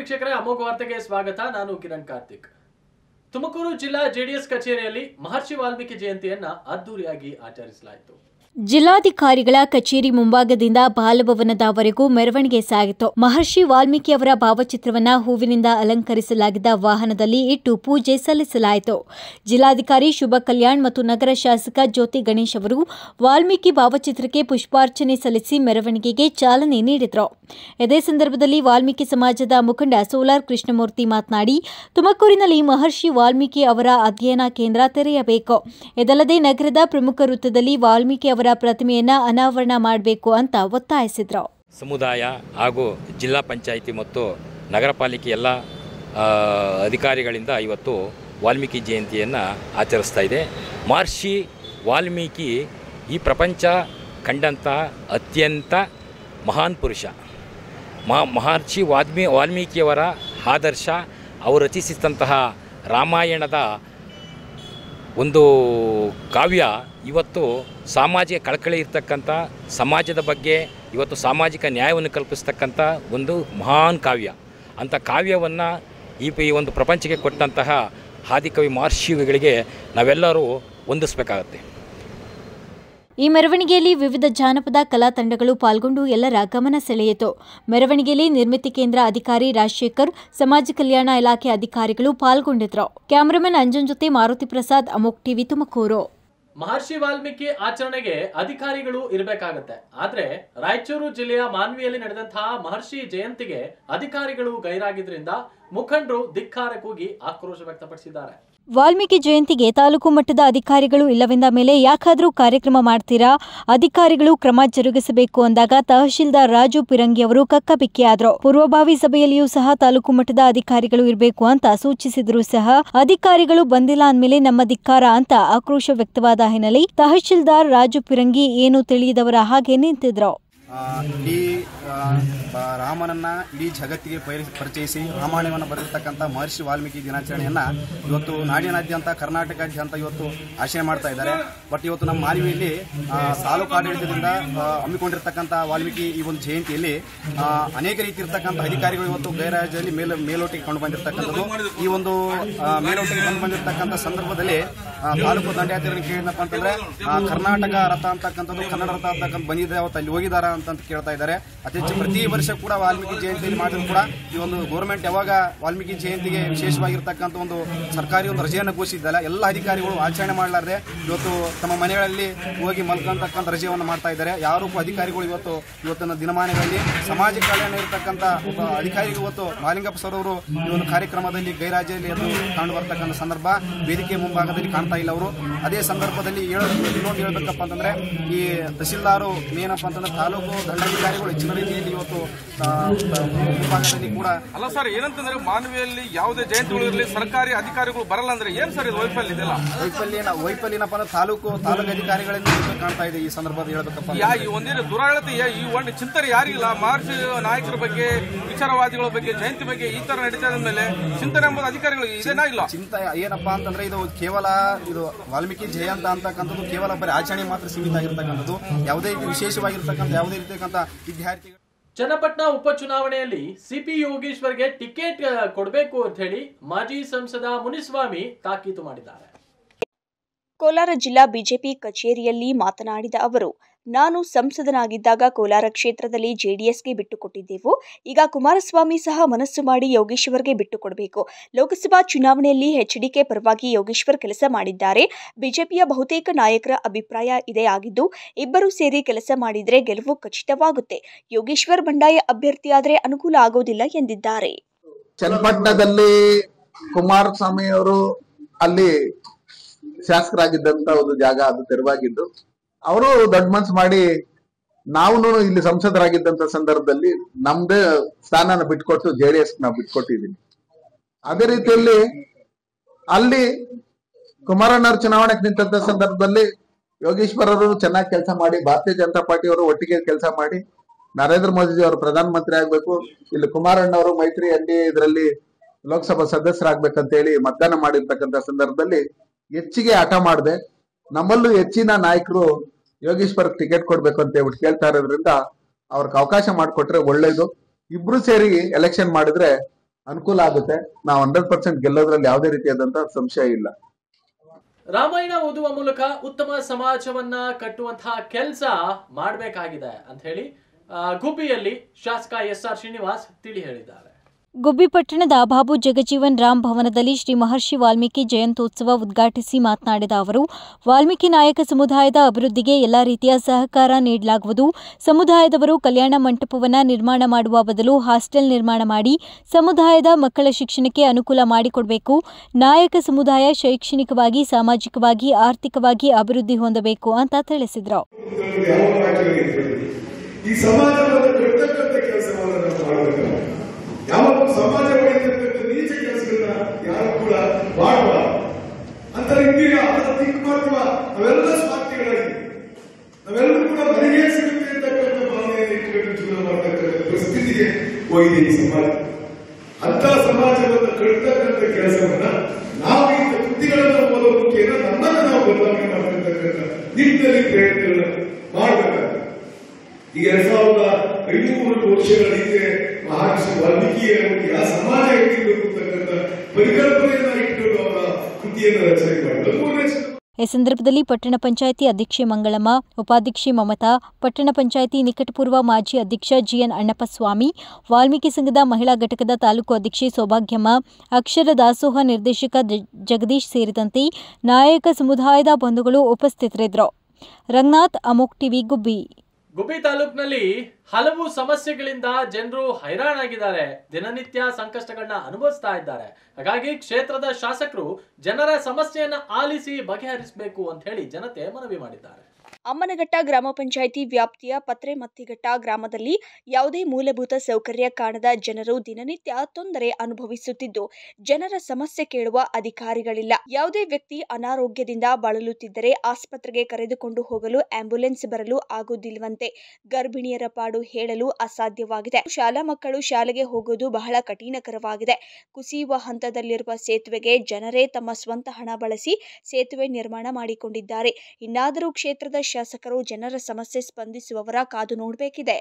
ವೀಕ್ಷಕರೇ ಅಮೋಘ ವಾರ್ತೆಗೆ ಸ್ವಾಗತ ನಾನು ಕಿರಣ್ ಕಾರ್ತಿಕ್ ತುಮಕೂರು ಜಿಲ್ಲಾ ಜೆಡಿಎಸ್ ಕಚೇರಿಯಲ್ಲಿ ಮಹರ್ಷಿ ವಾಲ್ಮೀಕಿ ಜಯಂತಿಯನ್ನ ಅದ್ದೂರಿಯಾಗಿ ಆಚರಿಸಲಾಯಿತು ಜಿಲ್ಲಾಧಿಕಾರಿಗಳ ಕಚೇರಿ ಮುಂಭಾಗದಿಂದ ಬಾಲಭವನದವರೆಗೂ ಮೆರವಣಿಗೆ ಸಾಗಿತು ಮಹರ್ಷಿ ವಾಲ್ಮೀಕಿ ಅವರ ಭಾವಚಿತ್ರವನ್ನ ಹೂವಿನಿಂದ ಅಲಂಕರಿಸಲಾಗಿದ್ದ ವಾಹನದಲ್ಲಿ ಇಟ್ಟು ಪೂಜೆ ಸಲ್ಲಿಸಲಾಯಿತು ಜಿಲ್ಲಾಧಿಕಾರಿ ಶುಭ ಕಲ್ಯಾಣ್ ಮತ್ತು ನಗರ ಶಾಸಕ ಜ್ಯೋತಿ ಗಣೇಶ್ ಅವರು ವಾಲ್ಮೀಕಿ ಭಾವಚಿತ್ರಕ್ಕೆ ಪುಷ್ಪಾರ್ಚನೆ ಸಲ್ಲಿಸಿ ಮೆರವಣಿಗೆಗೆ ಚಾಲನೆ ನೀಡಿದರು ಇದೇ ಸಂದರ್ಭದಲ್ಲಿ ವಾಲ್ಮೀಕಿ ಸಮಾಜದ ಮುಖಂಡ ಸೋಲಾರ್ ಕೃಷ್ಣಮೂರ್ತಿ ಮಾತನಾಡಿ ತುಮಕೂರಿನಲ್ಲಿ ಮಹರ್ಷಿ ವಾಲ್ಮೀಕಿ ಅವರ ಅಧ್ಯಯನ ಕೇಂದ್ರ ತೆರೆಯಬೇಕು ಇದಲ್ಲದೆ ನಗರದ ಪ್ರಮುಖ ವೃತ್ತದಲ್ಲಿ ವಾಲ್ಮೀಕಿ ಅವರ ಪ್ರತಿಮೆಯನ್ನ ಅನಾವರಣ ಮಾಡಬೇಕು ಅಂತ ಒತ್ತಾಯಿಸಿದ್ರು ಸಮುದಾಯ ಹಾಗೂ ಜಿಲ್ಲಾ ಪಂಚಾಯಿತಿ ಮತ್ತು ನಗರ ಪಾಲಿಕೆ ಎಲ್ಲ ಆ, ಅಧಿಕಾರಿಗಳಿಂದ ಇವತ್ತು ವಾಲ್ಮೀಕಿ ಜಯಂತಿಯನ್ನು ಆಚರಿಸ್ತಾ ಇದೆ ಮಹರ್ಷಿ ವಾಲ್ಮೀಕಿ ಈ ಪ್ರಪಂಚ ಕಂಡಂಥ ಅತ್ಯಂತ ಮಹಾನ್ ಪುರುಷ ಮಹಾ ಮಹರ್ಷಿ ವಾಲ್ಮೀ ವಾಲ್ಮೀಕಿಯವರ ಆದರ್ಶ ಅವರು ರಚಿಸಿದಂತಹ ರಾಮಾಯಣದ ಒಂದು ಕಾವ್ಯ ಇವತ್ತು ಸಾಮಾಜಿಕ ಕಳಕಳಿ ಇರ್ತಕ್ಕಂಥ ಸಮಾಜದ ಬಗ್ಗೆ ಇವತ್ತು ಸಾಮಾಜಿಕ ನ್ಯಾಯವನ್ನು ಕಲ್ಪಿಸ್ತಕ್ಕಂಥ ಒಂದು ಮಹಾನ್ ಕಾವ್ಯ ಅಂಥ ಕಾವ್ಯವನ್ನು ಈ ಪ- ಈ ಒಂದು ಪ್ರಪಂಚಕ್ಕೆ ಕೊಟ್ಟಂತಹ ಆದಿಕವಿ ಮಹರ್ಷಿಗಳಿಗೆ ನಾವೆಲ್ಲರೂ ಹೊಂದಿಸ್ಬೇಕಾಗತ್ತೆ ಈ ಮೆರವಣಿಗೆಯಲ್ಲಿ ವಿವಿಧ ಜಾನಪದ ಕಲಾ ತಂಡಗಳು ಪಾಲ್ಗೊಂಡು ಎಲ್ಲರ ಗಮನ ಸೆಳೆಯಿತು ಮೆರವಣಿಗೆಯಲ್ಲಿ ನಿರ್ಮಿತಿ ಕೇಂದ್ರ ಅಧಿಕಾರಿ ರಾಜಶೇಖರ್ ಸಮಾಜ ಕಲ್ಯಾಣ ಇಲಾಖೆ ಅಧಿಕಾರಿಗಳು ಪಾಲ್ಗೊಂಡಿದ್ರು ಕ್ಯಾಮರಾಮನ್ ಅಂಜನ್ ಜೊತೆ ಮಾರುತಿ ಪ್ರಸಾದ್ ಅಮೋಕ್ ಟಿವಿ ತುಮಕೂರು ಮಹರ್ಷಿ ವಾಲ್ಮೀಕಿ ಆಚರಣೆಗೆ ಅಧಿಕಾರಿಗಳು ಇರಬೇಕಾಗತ್ತೆ ಆದ್ರೆ ರಾಯಚೂರು ಜಿಲ್ಲೆಯ ಮಾನ್ವಿಯಲ್ಲಿ ನಡೆದಂತಹ ಮಹರ್ಷಿ ಜಯಂತಿಗೆ ಅಧಿಕಾರಿಗಳು ಗೈರಾಗಿದ್ರಿಂದ ಮುಖಂಡರು ಧಿಕ್ಕಾರ ಕೂಗಿ ಆಕ್ರೋಶ ವ್ಯಕ್ತಪಡಿಸಿದ್ದಾರೆ ವಾಲ್ಮೀಕಿ ಜಯಂತಿಗೆ ತಾಲೂಕು ಮಟ್ಟದ ಅಧಿಕಾರಿಗಳು ಇಲ್ಲವೆಂದ ಮೇಲೆ ಯಾಕಾದರೂ ಕಾರ್ಯಕ್ರಮ ಮಾಡ್ತೀರಾ ಅಧಿಕಾರಿಗಳು ಕ್ರಮ ಜರುಗಿಸಬೇಕು ಅಂದಾಗ ತಹಶೀಲ್ದಾರ್ ರಾಜು ಪಿರಂಗಿ ಅವರು ಕಕ್ಕಬಿಕ್ಕಿಯಾದ್ರು ಪೂರ್ವಭಾವಿ ಸಭೆಯಲ್ಲಿಯೂ ಸಹ ತಾಲೂಕು ಮಟ್ಟದ ಅಧಿಕಾರಿಗಳು ಇರಬೇಕು ಅಂತ ಸೂಚಿಸಿದ್ರು ಸಹ ಅಧಿಕಾರಿಗಳು ಬಂದಿಲ್ಲ ಅಂದ್ಮೇಲೆ ನಮ್ಮ ಧಿಕ್ಕಾರ ಅಂತ ಆಕ್ರೋಶ ವ್ಯಕ್ತವಾದ ಹಿನ್ನೆಲೆ ತಹಶೀಲ್ದಾರ್ ರಾಜು ಪಿರಂಗಿ ಏನು ತಿಳಿಯದವರ ಹಾಗೆ ನಿಂತಿದ್ರು ಆ, ಇಡೀ ಆ, ಬ- ರಾಮನನ್ನ ಇಡೀ ಜಗತ್ತಿಗೆ ಪರಿ- ಪರಿಚಯಿಸಿ ರಾಮಾಯಣವನ್ನು ಬರೆದಿರ್ತಕ್ಕಂಥ ಮಹರ್ಷಿ ವಾಲ್ಮೀಕಿ ದಿನಾಚರಣೆಯನ್ನ ಇವತ್ತು ನಾಡಿನಾದ್ಯಂತ ಕರ್ನಾಟಕಾದ್ಯಂತ ಇವತ್ತು ಆಚರಣೆ ಮಾಡ್ತಾ ಇದ್ದಾರೆ ಬಟ್ ಇವತ್ತು ನಮ್ಮ ಮಾನವಿಯಲ್ಲಿ ಆ, ತಾಲೂಕು ಆಡಳಿತದಿಂದ ಆ, ಹಮ್ಮಿಕೊಂಡಿರ್ತಕ್ಕಂಥ ವಾಲ್ಮೀಕಿ ಈ ಒಂದು ಜಯಂತಿಯಲ್ಲಿ ಆ, ಅನೇಕ ರೀತಿ ಇರ್ತಕ್ಕಂಥ ಅಧಿಕಾರಿಗಳು ಇವತ್ತು ಗೈರಾಜ್ಯದಲ್ಲಿ ಮೇಲ್ ಮೇಲೋಟಿಗೆ ಕಂಡು ಬಂದಿರತಕ್ಕಂಥದ್ದು ಈ ಒಂದು ಆ, ಮೇಲೋಟಿಗೆ ಕಂಡು ಬಂದಿರತಕ್ಕಂಥ ಸಂದರ್ಭದಲ್ಲಿ ಆ, ತಾಲೂಕು ದಂಡಯಾತ್ರೆ ಕೇಳಿದಪ್ಪ ಅಂತಂದ್ರೆ ಆ, ಕರ್ನಾಟಕ ರಥ ಅಂತಕ್ಕಂಥದ್ದು ಕನ್ನಡ ರಥ ಅಂತಕ್ಕಂಥ ಬಂದಿದೆ ಅವತ್ತು ಅಲ್ಲಿ ಹೋಗಿದಾರ ಅಂತ ಕೇಳ್ತಾ ಇದ್ದಾರೆ ಅತಿ ಹೆಚ್ಚು ಪ್ರತಿ ವರ್ಷ ಕೂಡ ವಾಲ್ಮೀಕಿ ಜಯಂತಿಯಲ್ಲಿ ಮಾಡಿದ್ರು ಕೂಡ ಈ ಒಂದು ಗೌರ್ಮೆಂಟ್ ಯಾವಾಗ ವಾಲ್ಮೀಕಿ ಜಯಂತಿಗೆ ವಿಶೇಷವಾಗಿರ್ತಕ್ಕಂಥ ಒಂದು ಸರ್ಕಾರಿ ಒಂದು ರಜೆಯನ್ನು ಘೋಷಿಸಿದ್ದಲ್ಲ ಎಲ್ಲ ಅಧಿಕಾರಿಗಳು ಆಚರಣೆ ಮಾಡಲಾರದೆ ಇವತ್ತು ತಮ್ಮ ಮನೆಗಳಲ್ಲಿ ಹೋಗಿ ಮಲ್ಕೊಂತಕ್ಕಂಥ ರಜೆಯನ್ನು ಮಾಡ್ತಾ ಇದ್ದಾರೆ ಯಾರು ಒಬ್ಬ ಅಧಿಕಾರಿಗಳು ಇವತ್ತು ಇವತ್ತಿನ ದಿನಮಾನಗಳಲ್ಲಿ ಸಮಾಜ ಕಲ್ಯಾಣ ಇರತಕ್ಕಂಥ ಒಬ್ಬ ಅಧಿಕಾರಿ ಇವತ್ತು ಮಾಲಿಂಗಪ್ಪ ಸರ್ ಅವರು ಈ ಒಂದು ಕಾರ್ಯಕ್ರಮದಲ್ಲಿ ಗೈರಾಜ್ಯದಲ್ಲಿ ಎದ್ದು ಕಂಡು ಬರ್ತಕ್ಕಂಥ ಸಂದರ್ಭ ವೇದಿಕೆ ಮುಂಭಾಗದಲ್ಲಿ ಕಾಣ್ತಾ ಇಲ್ಲ ಅವರು ಅದೇ ಸಂದರ್ಭದಲ್ಲಿ ಹೇಳೋದು ಇನ್ನೊಂದು ಹೇಳ್ಬೇಕಪ್ಪ ಅಂತಂದ್ರೆ ಈ ತಹಸೀಲ್ದಾರು ಏನಪ್ಪ ಅಂತಂದ್ರೆ ತಾಲೂಕು ದಂಡಾಧಿಕಾರಿಗಳು ಹೆಚ್ಚಿನ ರೀತಿಯಲ್ಲಿ ಇವತ್ತು ಆ, ಮುಂಭಾಗದಲ್ಲಿ ಕೂಡ ಅಲ್ಲ ಸರ್ ಏನಂತಂದ್ರೆ ಮಾನವಿಯಲ್ಲಿ ಯಾವುದೇ ಜಯಂತಿಗಳು ಇರಲಿ ಸರ್ಕಾರಿ ಅಧಿಕಾರಿಗಳು ಬರಲ್ಲ ಅಂದ್ರೆ ಏನ್ ಸರ್ ಇದು ವೈಫಲ್ಯ ಇದೆಲ್ಲ ವೈಫಲ್ಯನ ವೈಫಲ್ಯನಪ್ಪ ಅಂದ್ರೆ ತಾಲೂಕು ತಾಲೂಕು ಅಧಿಕಾರಿಗಳಿಂದ ಇದು ಕಾಣ್ತಾ ಇದೆ ಈ ಸಂದರ್ಭದಲ್ಲಿ ಹೇಳ್ಬೇಕಪ್ಪ ಯಾ ಅಂತಂದ್ರೆ. ಈ ಒಂದಿನ ದುರಾಡಳಿತ ಯಾ- ಈ ಒಂದು ಚಿಂತನೆ ಯಾರಿಗಿಲ್ಲ ಮಹರ್ಷಿ ನಾಯಕರ ಬಗ್ಗೆ ವಿಚಾರವಾದಿಗಳ ಬಗ್ಗೆ ಜಯಂತಿ ಬಗ್ಗೆ ಈ ತರ ನಡೀತಾ ಇದ್ದ ಮೇಲೆ ಚಿಂತನೆ ಎಂಬುದು ಅಧಿಕಾರಿಗಳಿಗೆ ಇದೇನಾ ಇಲ್ಲ ಚಿಂತ ಏನಪ್ಪಾ ಅಂತಂದ್ರೆ ಇದು ಕೇವಲ ಇದು ವಾಲ್ಮೀಕಿ ಜಯಂತ ಅಂತಕ್ಕಂಥದ್ದು ಕೇವಲ ಬರೀ ಆಚರಣೆ ಮಾತ್ರ ಸೀಮಿತ ಆಗಿರ್ತಕ್ಕಂಥದ್ದು ಯಾವುದೇ ರೀತಿ ವಿಶೇಷವಾಗಿರ್ತಕ್ಕಂಥ ಯಾವುದೇ ರೀತಿಯಂತ ವಿದ್ಯಾರ್ಥಿಗಳು ಚನ್ನಪಟ್ಟಣ ಉಪಚುನಾವಣೆಯಲ್ಲಿ ಸಿಪಿ ಯೋಗೇಶ್ವರ್ಗೆ ಟಿಕೆಟ್ ಕೊಡಬೇಕು ಅಂತ ಹೇಳಿ ಮಾಜಿ ಸಂಸದ ಮುನಿಸ್ವಾಮಿ ತಾಕೀತು ಮಾಡಿದ್ದಾರೆ ಕೋಲಾರ ಜಿಲ್ಲಾ ಬಿಜೆಪಿ ಕಚೇರಿಯಲ್ಲಿ ಮಾತನಾಡಿದ ಅವರು ನಾನು ಸಂಸದನಾಗಿದ್ದಾಗ ಕೋಲಾರ ಕ್ಷೇತ್ರದಲ್ಲಿ ಜೆಡಿಎಸ್ಗೆ ಬಿಟ್ಟುಕೊಟ್ಟಿದ್ದೆವು ಈಗ ಕುಮಾರಸ್ವಾಮಿ ಸಹ ಮನಸ್ಸು ಮಾಡಿ ಯೋಗೇಶ್ವರ್ಗೆ ಬಿಟ್ಟುಕೊಡಬೇಕು ಲೋಕಸಭಾ ಚುನಾವಣೆಯಲ್ಲಿ ಎಚ್ಡಿಕೆ ಪರವಾಗಿ ಯೋಗೇಶ್ವರ್ ಕೆಲಸ ಮಾಡಿದ್ದಾರೆ ಬಿಜೆಪಿಯ ಬಹುತೇಕ ನಾಯಕರ ಅಭಿಪ್ರಾಯ ಇದೇ ಆಗಿದ್ದು ಇಬ್ಬರು ಸೇರಿ ಕೆಲಸ ಮಾಡಿದರೆ ಗೆಲುವು ಖಚಿತವಾಗುತ್ತೆ ಯೋಗೇಶ್ವರ್ ಬಂಡಾಯ ಅಭ್ಯರ್ಥಿಯಾದರೆ ಅನುಕೂಲ ಆಗೋದಿಲ್ಲ ಎಂದಿದ್ದಾರೆ ಚನ್ನಪಟ್ಟಣದಲ್ಲಿ ಕುಮಾರಸ್ವಾಮಿ ಅವರು ಅಲ್ಲಿ ಶಾಸಕರಾಗಿದ್ದಂತ ಒಂದು ಜಾಗ ಅದು ತೆರವಾಗಿದ್ದು ಅವರು ದೊಡ್ಡ ಮನ್ಸು ಮಾಡಿ ನಾವು ಇಲ್ಲಿ ಸಂಸದರಾಗಿದ್ದಂತ ಸಂದರ್ಭದಲ್ಲಿ ನಮ್ದೇ ಸ್ಥಾನನ ಬಿಟ್ಕೊಟ್ಟು ಜೆ ಡಿ ಎಸ್ ನಾವು ಬಿಟ್ಕೊಟ್ಟಿದೀವಿ ಅದೇ ರೀತಿಯಲ್ಲಿ ಅಲ್ಲಿ ಕುಮಾರಣ್ಣವ್ರ ಚುನಾವಣೆಗೆ ನಿಂತಂತ ಸಂದರ್ಭದಲ್ಲಿ ಯೋಗೇಶ್ವರ್ ಅವರು ಚೆನ್ನಾಗಿ ಕೆಲಸ ಮಾಡಿ ಭಾರತೀಯ ಜನತಾ ಪಾರ್ಟಿ ಅವರು ಒಟ್ಟಿಗೆ ಕೆಲಸ ಮಾಡಿ ನರೇಂದ್ರ ಮೋದಿ ಅವರು ಪ್ರಧಾನಮಂತ್ರಿ ಆಗ್ಬೇಕು ಇಲ್ಲಿ ಕುಮಾರಣ್ಣವರು ಮೈತ್ರಿ ಎನ್ ಇದರಲ್ಲಿ ಲೋಕಸಭಾ ಸದಸ್ಯರಾಗ್ಬೇಕಂತ ಹೇಳಿ ಮತದಾನ ಮಾಡಿರ್ತಕ್ಕಂಥ ಸಂದರ್ಭದಲ್ಲಿ ಹೆಚ್ಚಿಗೆ ಹಠ ಮಾಡಿದೆ ನಮ್ಮಲ್ಲೂ ಹೆಚ್ಚಿನ ನಾಯಕರು ಯೋಗೇಶ್ವರ್ ಟಿಕೆಟ್ ಕೊಡ್ಬೇಕು ಅಂತ ಹೇಳ್ಬಿಟ್ಟು ಕೇಳ್ತಾ ಇರೋದ್ರಿಂದ ಅವ್ರಿಗೆ ಅವಕಾಶ ಮಾಡಿಕೊಟ್ರೆ ಒಳ್ಳೇದು ಇಬ್ರು ಸೇರಿ ಎಲೆಕ್ಷನ್ ಮಾಡಿದ್ರೆ ಅನುಕೂಲ ಆಗುತ್ತೆ ನಾವು ಹಂಡ್ರೆಡ್ ಪರ್ಸೆಂಟ್ ಗೆಲ್ಲೋದ್ರಲ್ಲಿ ಯಾವುದೇ ರೀತಿಯಾದಂತ ಸಂಶಯ ಇಲ್ಲ ರಾಮಾಯಣ ಓದುವ ಮೂಲಕ ಉತ್ತಮ ಸಮಾಜವನ್ನ ಕಟ್ಟುವಂತಹ ಕೆಲಸ ಮಾಡಬೇಕಾಗಿದೆ ಅಂತ ಹೇಳಿ ಆ, ಗುಬ್ಬಿಯಲ್ಲಿ ಶಾಸಕ ಎಸ್ ಆರ್ ಶ್ರೀನಿವಾಸ್ ತಿಳಿ ಹೇಳಿದ್ದಾರೆ ಗುಬ್ಬಿ ಪಟ್ಟಣದ ಬಾಬು ಜಗಜೀವನ್ ರಾಮ್ ಭವನದಲ್ಲಿ ಶ್ರೀ ಮಹರ್ಷಿ ವಾಲ್ಮೀಕಿ ಜಯಂತ್ಯೋತ್ಸವ ಉದ್ಘಾಟಿಸಿ ಮಾತನಾಡಿದ ಅವರು ವಾಲ್ಮೀಕಿ ನಾಯಕ ಸಮುದಾಯದ ಅಭಿವೃದ್ಧಿಗೆ ಎಲ್ಲ ರೀತಿಯ ಸಹಕಾರ ನೀಡಲಾಗುವುದು ಸಮುದಾಯದವರು ಕಲ್ಯಾಣ ಮಂಟಪವನ್ನು ನಿರ್ಮಾಣ ಮಾಡುವ ಬದಲು ಹಾಸ್ಟೆಲ್ ನಿರ್ಮಾಣ ಮಾಡಿ ಸಮುದಾಯದ ಮಕ್ಕಳ ಶಿಕ್ಷಣಕ್ಕೆ ಅನುಕೂಲ ಮಾಡಿಕೊಡಬೇಕು ನಾಯಕ ಸಮುದಾಯ ಶೈಕ್ಷಣಿಕವಾಗಿ ಸಾಮಾಜಿಕವಾಗಿ ಆರ್ಥಿಕವಾಗಿ ಅಭಿವೃದ್ಧಿ ಹೊಂದಬೇಕು ಅಂತ ತಿಳಿಸಿದರು ಯಾವ ರಾಜ್ಯಗಳಿರ್ತದೆ ಈ ಸಮಾಜವನ್ನು ಕಟ್ಟತಕ್ಕಂಥ ಕೆಲಸವನ್ನು ನಾವು ಮಾಡಬೇಕು ಯಾವತ್ತೂ ಸಮಾಜ ಒಡೆಯತಕ್ಕಂಥ ನೀಚ ಕೆಲಸಗಳನ್ನ ಯಾರು ಕೂಡ ಮಾಡಬಾರದು ಅಂತ ಇಂದಿನ ದಿಕ್ಕು ಮಾಡ್ತೀವ ಅವೆಲ್ಲ ಸ್ವಾರ್ಥಿಗಳಾಗಿ ನಾವೆಲ್ಲರೂ ಕೂಡ ಮನೆಗೆ ಸಿಗುತ್ತೆ ಅಂತಕ್ಕಂಥ ಭಾವನೆಯನ್ನು ಇಟ್ಕೊಂಡು ಜೀವನ ಮಾಡತಕ್ಕಂಥ ಪರಿಸ್ಥಿತಿಗೆ ಹೋಗಿದೆ ಈ ಸಮಾಜ ಅಂತ ಸಮಾಜವನ್ನು ಕಟ್ಟತಕ್ಕಂಥ ಕೆಲಸವನ್ನ ನಾವು ಈ ಕೃತಿಗಳನ್ನು ಓದೋ ಮುಖೇನ ನಮ್ಮನ್ನು ನಾವು ಬದಲಾವಣೆ ಮಾಡ್ತಿರ್ತಕ್ಕಂಥ ನಿಟ್ಟಿನಲ್ಲಿ ಪ್ರಯತ್ನಗಳನ್ನ ಮಾಡಬೇಕಾಗುತ್ತೆ ಈಗ ಎರಡ್ ಸಾವಿರದ ಐನೂರು ವರ್ಷಗಳ ಹಿಂದೆ ಮಹರ್ಷಿ ವಾಲ್ಮೀಕಿಯ ಯಾವ ಸಮಾಜ ಹೇಗಿರಬೇಕು ಅಂತಕ್ಕಂಥ ಪರಿಕಲ್ಪನೆಯನ್ನ ಇಟ್ಕೊಂಡು ಅವರ ಕೃತಿಯನ್ನು ರಚನೆ ಮಾಡಿದ್ರು ಮೂರನೇ ಈ ಸಂದರ್ಭದಲ್ಲಿ ಪಟ್ಟಣ ಪಂಚಾಯಿತಿ ಅಧ್ಯಕ್ಷೆ ಮಂಗಳಮ್ಮ ಉಪಾಧ್ಯಕ್ಷೆ ಮಮತಾ ಪಟ್ಟಣ ಪಂಚಾಯಿತಿ ನಿಕಟಪೂರ್ವ ಮಾಜಿ ಅಧ್ಯಕ್ಷ ಜಿಎನ್ ಅಣ್ಣಪ್ಪಸ್ವಾಮಿ ವಾಲ್ಮೀಕಿ ಸಂಘದ ಮಹಿಳಾ ಘಟಕದ ತಾಲೂಕು ಅಧ್ಯಕ್ಷೆ ಸೌಭಾಗ್ಯಮ್ಮ ಅಕ್ಷರ ದಾಸೋಹ ನಿರ್ದೇಶಕ ಜ- ಜಗದೀಶ್ ಸೇರಿದಂತೆ ನಾಯಕ ಸಮುದಾಯದ ಬಂಧುಗಳು ಉಪಸ್ಥಿತರಿದ್ದರು ರಂಗನಾಥ್ ಅಮೋಕ್ ಟಿವಿ ಗುಬ್ಬಿ ಗುಬ್ಬಿ ತಾಲೂಕಿನಲ್ಲಿ ಹಲವು ಸಮಸ್ಯೆಗಳಿಂದ ಜನರು ಹೈರಾಣಾಗಿದ್ದಾರೆ ದಿನನಿತ್ಯ ಸಂಕಷ್ಟಗಳನ್ನ ಅನುಭವಿಸ್ತಾ ಇದ್ದಾರೆ ಹಾಗಾಗಿ ಕ್ಷೇತ್ರದ ಶಾಸಕರು ಜನರ ಸಮಸ್ಯೆಯನ್ನ ಆಲಿಸಿ ಬಗೆಹರಿಸಬೇಕು ಅಂತ ಹೇಳಿ ಜನತೆ ಮನವಿ ಮಾಡಿದ್ದಾರೆ ಅಮ್ಮನಘಟ್ಟ ಗ್ರಾಮ ಪಂಚಾಯಿತಿ ವ್ಯಾಪ್ತಿಯ ಪತ್ರೆಮತ್ತಿಘಟ್ಟ ಗ್ರಾಮದಲ್ಲಿ ಯಾವುದೇ ಮೂಲಭೂತ ಸೌಕರ್ಯ ಕಾಣದ ಜನರು ದಿನನಿತ್ಯ ತೊಂದರೆ ಅನುಭವಿಸುತ್ತಿದ್ದು ಜನರ ಸಮಸ್ಯೆ ಕೇಳುವ ಅಧಿಕಾರಿಗಳಿಲ್ಲ ಯಾವುದೇ ವ್ಯಕ್ತಿ ಅನಾರೋಗ್ಯದಿಂದ ಬಳಲುತ್ತಿದ್ದರೆ ಆಸ್ಪತ್ರೆಗೆ ಕರೆದುಕೊಂಡು ಹೋಗಲು ಆಂಬ್ಯುಲೆನ್ಸ್ ಬರಲು ಆಗುವುದಿಲ್ಲವಂತೆ ಗರ್ಭಿಣಿಯರ ಪಾಡು ಹೇಳಲು ಅಸಾಧ್ಯವಾಗಿದೆ ಶಾಲಾ ಮಕ್ಕಳು ಶಾಲೆಗೆ ಹೋಗೋದು ಬಹಳ ಕಠಿಣಕರವಾಗಿದೆ ಕುಸಿಯುವ ಹಂತದಲ್ಲಿರುವ ಸೇತುವೆಗೆ ಜನರೇ ತಮ್ಮ ಸ್ವಂತ ಹಣ ಬಳಸಿ ಸೇತುವೆ ನಿರ್ಮಾಣ ಮಾಡಿಕೊಂಡಿದ್ದಾರೆ ಇನ್ನಾದರೂ ಕ್ಷೇತ್ರದ ಶಾಸಕರು ಜನರ ಸಮಸ್ಯೆ ಸ್ಪಂದಿಸುವವರ ಕಾದು ನೋಡಬೇಕಿದೆ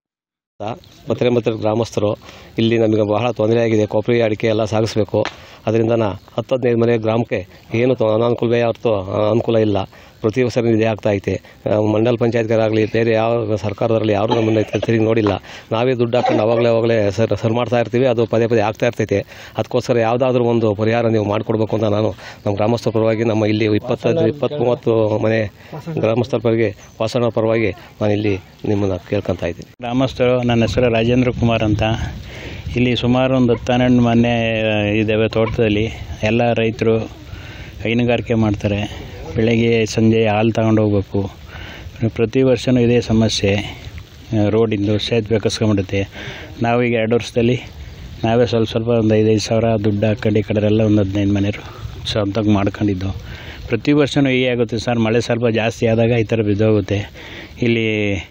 ಮತ್ತೆ ಮತ್ತೆ ಗ್ರಾಮಸ್ಥರು ಇಲ್ಲಿ ನಮಗೆ ಬಹಳ ತೊಂದರೆ ಆಗಿದೆ ಕೊಬ್ಬರಿ ಅಡಿಕೆ ಎಲ್ಲ ಸಾಗಿಸ್ಬೇಕು ಅದರಿಂದ ನಾ ಹತ್ತು ಹದಿನೈದು ಮನೆ ಗ್ರಾಮಕ್ಕೆ ಏನು ತೊ- ಅನಾನುಕೂಲವೇ ಹೊರತು ಆ, ಅನುಕೂಲ ಇಲ್ಲ ಪ್ರತಿ ವರ್ಷ ಇದೇ ಆಗ್ತಾ ಐತೆ ಆ, ಮಂಡಲ ಪಂಚಾಯತ್ಗಾರಾಗಲಿ ಬೇರೆ ಯಾವ ಸರ್ಕಾರದಲ್ಲಿ ಯಾರು ನಮ್ಮನ್ನು ತಿರುಗಿ ನೋಡಿಲ್ಲ ನಾವೇ ದುಡ್ಡು ಹಾಕೊಂಡು ಅವಾಗಲೇ ಅವಾಗಲೇ ಸರ್ ಸರ್ ಮಾಡ್ತಾ ಇರ್ತೀವಿ ಅದು ಪದೇ ಪದೇ ಆಗ್ತಾ ಇರ್ತೈತೆ ಅದಕ್ಕೋಸ್ಕರ ಯಾವುದಾದ್ರೂ ಒಂದು ಪರಿಹಾರ ನೀವು ಮಾಡಿಕೊಡ್ಬೇಕು ಅಂತ ನಾನು ನಮ್ಮ ಗ್ರಾಮಸ್ಥರ ಪರವಾಗಿ ನಮ್ಮ ಇಲ್ಲಿ ಇಪ್ಪತ್ತೈದು ಇಪ್ಪತ್ತ್ ಮೂವತ್ತು ಮನೆ ಗ್ರಾಮಸ್ಥರ ಪರವಾಗಿ ವಾಸನ ಪರವಾಗಿ ನಾನು ಇಲ್ಲಿ ನಿಮ್ಮನ್ನು ಕೇಳ್ಕೊತಾ ಇದ್ದೀನಿ ಗ್ರಾಮಸ್ಥರು ನನ್ನ ಹೆಸರು ರಾಜೇಂದ್ರ ಕುಮಾರ್ ಅಂತ ಇಲ್ಲಿ ಸುಮಾರು ಒಂದು ಹತ್ತು ಹನ್ನೆರಡು ಮನೆ ಇದ್ದಾವೆ ತೋಟದಲ್ಲಿ ಎಲ್ಲ ರೈತರು ಹೈನುಗಾರಿಕೆ ಮಾಡ್ತಾರೆ ಬೆಳಗ್ಗೆ ಸಂಜೆ ಹಾಲು ತಗೊಂಡು ಹೋಗ್ಬೇಕು ಪ್ರತಿ ವರ್ಷವೂ ಇದೇ ಸಮಸ್ಯೆ ರೋಡಿಂದು ಸೇತುವೆ ಕಸ್ಕೊಂಡ್ಬಿಡುತ್ತೆ ನಾವೀಗ ಎರಡು ವರ್ಷದಲ್ಲಿ ನಾವೇ ಸ್ವಲ್ಪ ಸ್ವಲ್ಪ ಒಂದು ಐದೈದು ಸಾವಿರ ದುಡ್ಡು ಹಾಕೊಂಡು ಈ ಕಡೆ ಎಲ್ಲ ಒಂದು ಹದಿನೈದು ಮನೆಯವರು ಸ್ವಂತಕ್ಕೆ ಮಾಡ್ಕೊಂಡಿದ್ದು ಪ್ರತಿ ವರ್ಷವೂ ಹೀಗೆ ಆಗುತ್ತೆ ಸರ್ ಮಳೆ ಸ್ವಲ್ಪ ಜಾಸ್ತಿ ಆದಾಗ ಈ ಥರ ಬಿದ್ದೋಗುತ್ತೆ ಇಲ್ಲಿ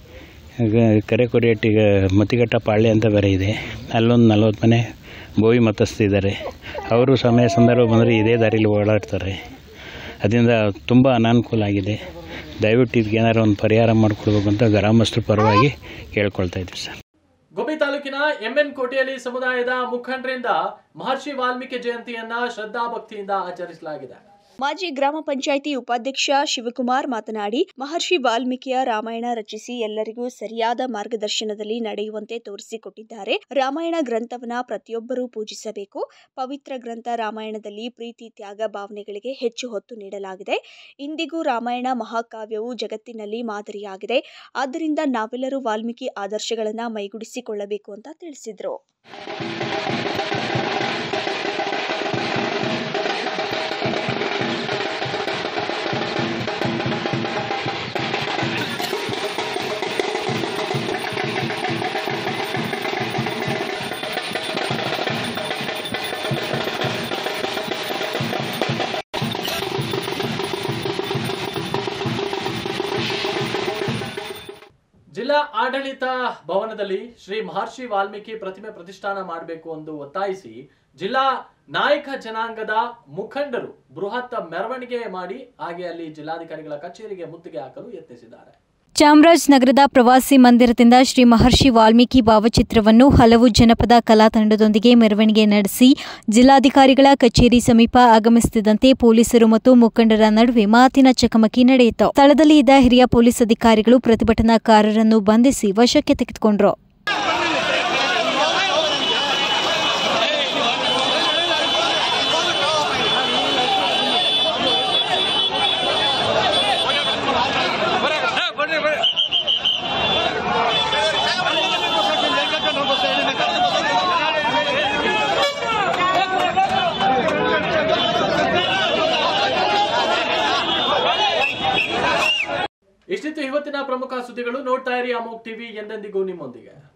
ಕರೆಕೊರಿಯಟ್ಟಿಗೆ ಮತಿಘಟ್ಟ ಪಾಳ್ಯ ಅಂತ ಬೇರೆ ಇದೆ ಅಲ್ಲೊಂದು ನಲ್ವತ್ತು ಮನೆ ಬೋವಿ ಮತಸ್ತಿದ್ದಾರೆ ಅವರು ಸಮಯ ಸಂದರ್ಭ ಬಂದರೆ ಇದೇ ದಾರಿಲಿ ಓಡಾಡ್ತಾರೆ ಅದರಿಂದ ತುಂಬ ಅನಾನುಕೂಲ ಆಗಿದೆ ದಯವಿಟ್ಟು ಇದಕ್ಕೆ ಏನಾದ್ರು ಒಂದು ಪರಿಹಾರ ಮಾಡಿಕೊಡ್ಬೇಕು ಅಂತ ಗ್ರಾಮಸ್ಥರ ಪರವಾಗಿ ಕೇಳ್ಕೊಳ್ತಾ ಇದ್ದೀವಿ ಸರ್ ಗುಬ್ಬಿ ತಾಲೂಕಿನ ಎಂಎನ್ ಕೋಟೆಯಲ್ಲಿ ಸಮುದಾಯದ ಮುಖಂಡರಿಂದ ಮಹರ್ಷಿ ವಾಲ್ಮೀಕಿ ಜಯಂತಿಯನ್ನ ಶ್ರದ್ಧಾ ಭಕ್ತಿಯಿಂದ ಆಚರಿಸಲಾಗಿದೆ ಮಾಜಿ ಗ್ರಾಮ ಪಂಚಾಯಿತಿ ಉಪಾಧ್ಯಕ್ಷ ಶಿವಕುಮಾರ್ ಮಾತನಾಡಿ ಮಹರ್ಷಿ ವಾಲ್ಮೀಕಿಯ ರಾಮಾಯಣ ರಚಿಸಿ ಎಲ್ಲರಿಗೂ ಸರಿಯಾದ ಮಾರ್ಗದರ್ಶನದಲ್ಲಿ ನಡೆಯುವಂತೆ ತೋರಿಸಿಕೊಟ್ಟಿದ್ದಾರೆ ರಾಮಾಯಣ ಗ್ರಂಥವನ್ನ ಪ್ರತಿಯೊಬ್ಬರೂ ಪೂಜಿಸಬೇಕು ಪವಿತ್ರ ಗ್ರಂಥ ರಾಮಾಯಣದಲ್ಲಿ ಪ್ರೀತಿ ತ್ಯಾಗ ಭಾವನೆಗಳಿಗೆ ಹೆಚ್ಚು ಹೊತ್ತು ನೀಡಲಾಗಿದೆ ಇಂದಿಗೂ ರಾಮಾಯಣ ಮಹಾಕಾವ್ಯವು ಜಗತ್ತಿನಲ್ಲಿ ಮಾದರಿಯಾಗಿದೆ ಆದ್ದರಿಂದ ನಾವೆಲ್ಲರೂ ವಾಲ್ಮೀಕಿ ಆದರ್ಶಗಳನ್ನು ಮೈಗೂಡಿಸಿಕೊಳ್ಳಬೇಕು ಅಂತ ತಿಳಿಸಿದರು ಜಿಲ್ಲಾ ಆಡಳಿತ ಭವನದಲ್ಲಿ ಶ್ರೀ ಮಹರ್ಷಿ ವಾಲ್ಮೀಕಿ ಪ್ರತಿಮೆ ಪ್ರತಿಷ್ಠಾನ ಮಾಡಬೇಕು ಎಂದು ಒತ್ತಾಯಿಸಿ ಜಿಲ್ಲಾ ನಾಯಕ ಜನಾಂಗದ ಮುಖಂಡರು ಬೃಹತ್ ಮೆರವಣಿಗೆ ಮಾಡಿ ಹಾಗೆ ಅಲ್ಲಿ ಜಿಲ್ಲಾಧಿಕಾರಿಗಳ ಕಚೇರಿಗೆ ಮುತ್ತಿಗೆ ಹಾಕಲು ಯತ್ನಿಸಿದ್ದಾರೆ ಚಾಮರಾಜನಗರದ ಪ್ರವಾಸಿ ಮಂದಿರದಿಂದ ಶ್ರೀ ಮಹರ್ಷಿ ವಾಲ್ಮೀಕಿ ಭಾವಚಿತ್ರವನ್ನು ಹಲವು ಜನಪದ ಕಲಾ ತಂಡದೊಂದಿಗೆ ಮೆರವಣಿಗೆ ನಡೆಸಿ ಜಿಲ್ಲಾಧಿಕಾರಿಗಳ ಕಚೇರಿ ಸಮೀಪ ಆಗಮಿಸುತ್ತಿದ್ದಂತೆ ಪೊಲೀಸರು ಮತ್ತು ಮುಖಂಡರ ನಡುವೆ ಮಾತಿನ ಚಕಮಕಿ ನಡೆಯಿತು ಸ್ಥಳದಲ್ಲಿ ಇದ್ದ ಹಿರಿಯ ಪೊಲೀಸ್ ಅಧಿಕಾರಿಗಳು ಪ್ರತಿಭಟನಾಕಾರರನ್ನು ಬಂಧಿಸಿ ವಶಕ್ಕೆ ತೆಗೆದುಕೊಂಡರು ಇಷ್ಟಿತ್ತು ಇವತ್ತಿನ ಪ್ರಮುಖ ಸುದ್ದಿಗಳು ನೋಡ್ತಾ ಇರಿ ಅಮೋಕ್ ಟಿವಿ ಎಂದೆಂದಿಗೂ ನಿಮ್ಮೊಂದಿಗೆ